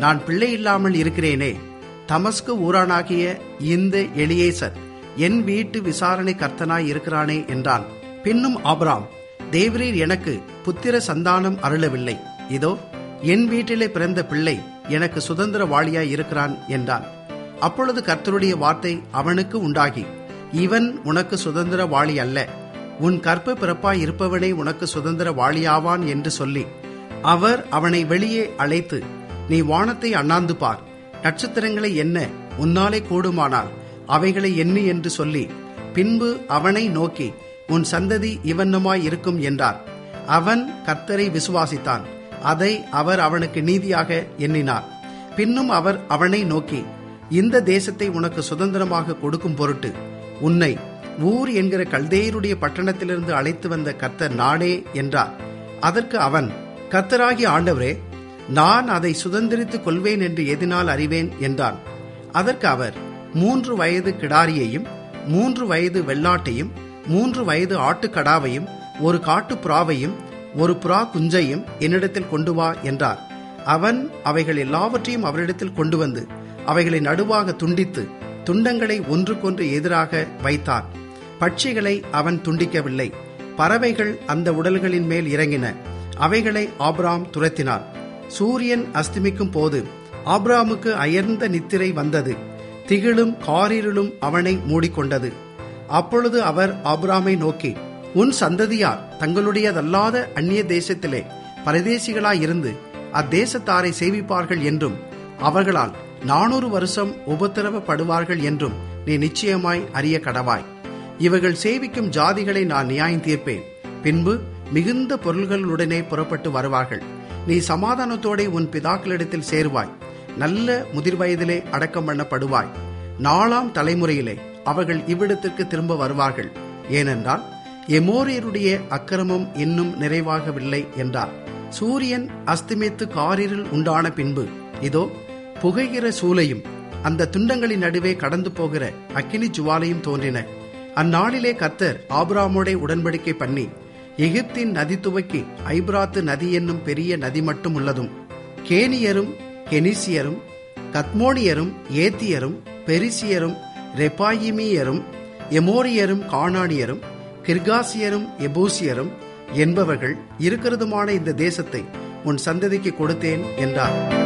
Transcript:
நான் பிள்ளை இல்லாமல் இருக்கிறேனே தமஸ்கு ஊரானாகிய இந்த எலியேசர் என் வீட்டு விசாரணை கர்த்தனாய் இருக்கிறானே என்றான் பின்னும் ஆபிராம் தேவரீர் எனக்கு புத்திர சந்தானம் அருளவில்லை இதோ என் வீட்டிலே பிறந்த பிள்ளை எனக்கு சுதந்திர வாளியாய் இருக்கிறான் என்றான் அப்பொழுது கர்த்தருடைய வார்த்தை அவனுக்கு உண்டாகி இவன் உனக்கு சுதந்திர வாளி அல்ல உன் கற்ப பிறப்பாய் இருப்பவனே உனக்கு சுதந்திர வாளியாவான் என்று சொல்லி அவர் அவனை வெளியே அழைத்து நீ வானத்தை அண்ணாந்து பார் நட்சத்திரங்களை என்ன உன்னாலே கூடுமானால் அவைகளை எண்ணு என்று சொல்லி பின்பு அவனை நோக்கி உன் சந்ததி இவன்னமாய் இருக்கும் என்றார் அவன் கர்த்தரை விசுவாசித்தான் அதை அவர் அவனுக்கு நீதியாக எண்ணினார் பின்னும் அவர் அவனை நோக்கி இந்த தேசத்தை உனக்கு சுதந்திரமாக கொடுக்கும் பொருட்டு உன்னை ஊர் என்கிற கல்தேயருடைய பட்டணத்திலிருந்து அழைத்து வந்த கர்த்தர் நானே என்றார் அதற்கு அவன் கர்த்தராகிய ஆண்டவரே நான் அதை சுதந்திரித்துக் கொள்வேன் என்று எதினால் அறிவேன் என்றான் அதற்கு அவர் மூன்று வயது கிடாரியையும் மூன்று வயது வெள்ளாட்டையும் மூன்று வயது ஆட்டுக்கடாவையும் ஒரு காட்டு புறாவையும் ஒரு புறா குஞ்சையும் என்னிடத்தில் கொண்டு வா என்றார் அவன் அவைகள் எல்லாவற்றையும் அவரிடத்தில் கொண்டு வந்து அவைகளை நடுவாக துண்டித்து துண்டங்களை ஒன்றுக்கொன்று எதிராக வைத்தான் பட்சிகளை அவன் துண்டிக்கவில்லை பறவைகள் அந்த உடல்களின் மேல் இறங்கின அவைகளை ஆப்ராம் துரத்தினான் சூரியன் அஸ்தமிக்கும் போது ஆப்ராமுக்கு அயர்ந்த நித்திரை வந்தது திகிலும் காரிருளும் அவனை மூடிக்கொண்டது அப்பொழுது அவர் ஆப்ராமை நோக்கி உன் சந்ததியார் தங்களுடையதல்லாத அந்நிய தேசத்திலே பரதேசிகளாயிருந்து அத்தேசத்தாரை சேவிப்பார்கள் என்றும் அவர்களால் நானூறு வருஷம் உபத்திரவப்படுவார்கள் என்றும் நீ நிச்சயமாய் அறிய கடவாய் இவர்கள் சேவிக்கும் ஜாதிகளை நான் நியாயம் தீர்ப்பேன் பின்பு மிகுந்த பொருள்களுடனே புறப்பட்டு வருவார்கள் நீ சமாதானத்தோടെ உன் பிதாக்களிடத்தில் சேருவாய் நல்ல முதிர் வயதிலே அடக்கம் பண்ணப்படுவாய் நாலாம் தலைமுறையிலே அவர்கள் இவ்விடத்திற்கு திரும்ப வருவார்கள் ஏனென்றால் எமோரியருடைய அக்கிரமம் இன்னும் நிறைவாகவில்லை என்றார் சூரியன் அஸ்தமித்து காரிருள் உண்டான பின்பு இதோ புகைகிற சூளையும் அந்த துண்டங்களின் நடுவே கடந்து போகிற அக்கினி ஜுவாலையும் தோன்றின அந்நாளிலே கர்த்தர் ஆபிராமோடே உடன்படிக்கை பண்ணி எகிப்தின் நதி துவக்கி ஐப்ராத்து நதி என்னும் பெரிய நதி மட்டும் உள்ளதும் கேனியரும் கெனிசியரும் கத்மோனியரும் ஏத்தியரும் பெரிசியரும் ரெப்பாயிமியரும் எமோரியரும் கானானியரும் கிர்காசியரும் எபூசியரும் என்பவர்கள் இருக்கிறதுமான இந்த தேசத்தை உன் சந்ததிக்கு கொடுத்தேன் என்றார்